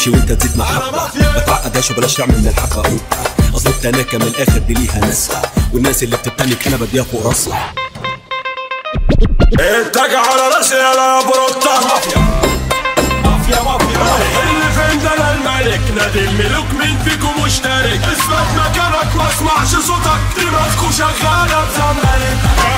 تمشي وانت تزيد محبة ما تعقدهاش وبلاش تعمل من الحق اقول اصل التناكة من الاخر دي ليها ناسها والناس اللي بتتنك انا بديها فوق راسها اتجه على راسي يا بروتا مافيا مافيا مافيا اللي فين ده أنا الملك نادي الملوك مين فيكم مشترك اثبت مكانك ما اسمعش صوتك دماغكوا شغالة بزمالك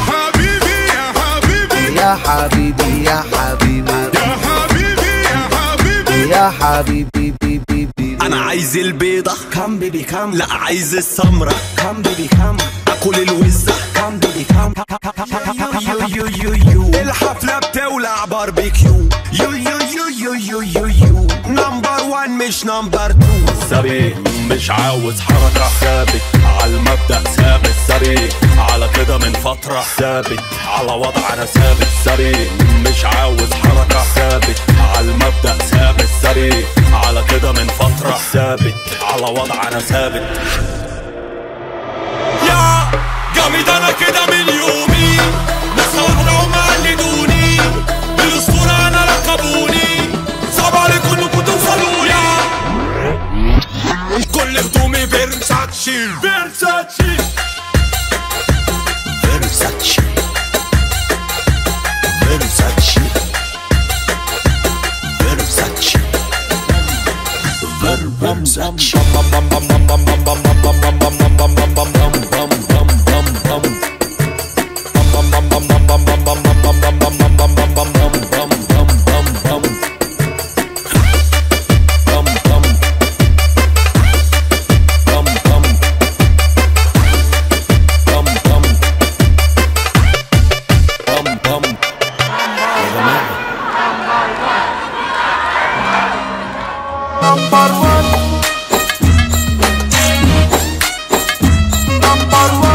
يا حبيبي يا حبيبي يا حبيبي يا حبيبي يا حبيبي بي بي بي انا عايز البيضة كم بيبي كم لا عايز السمرة كم بيبي كم اكل الوزة كم بيبي كم يو يو يو يو الحفلة بتولع باربيكيو يو يو يو يو يو يو يو نمبر وان مش نمبر تو سريع مش عاوز حركة ثابت على المبدأ ثابت سريع على كده من فترة ثابت على وضع أنا ثابت سريع مش عاوز حركة ثابت على المبدأ ثابت سريع على كده من فترة ثابت على وضع أنا ثابت يا جامد أنا كده من يومي ناس عمرهم قلدوني بالأسطورة أنا لقبوني صعب عليكم إنكم توصلوا يا كل هدومي فيرساتشي فيرساتشي فيرساتشي فيرساتشي فيرساتشي فيرساتشي Number one Number one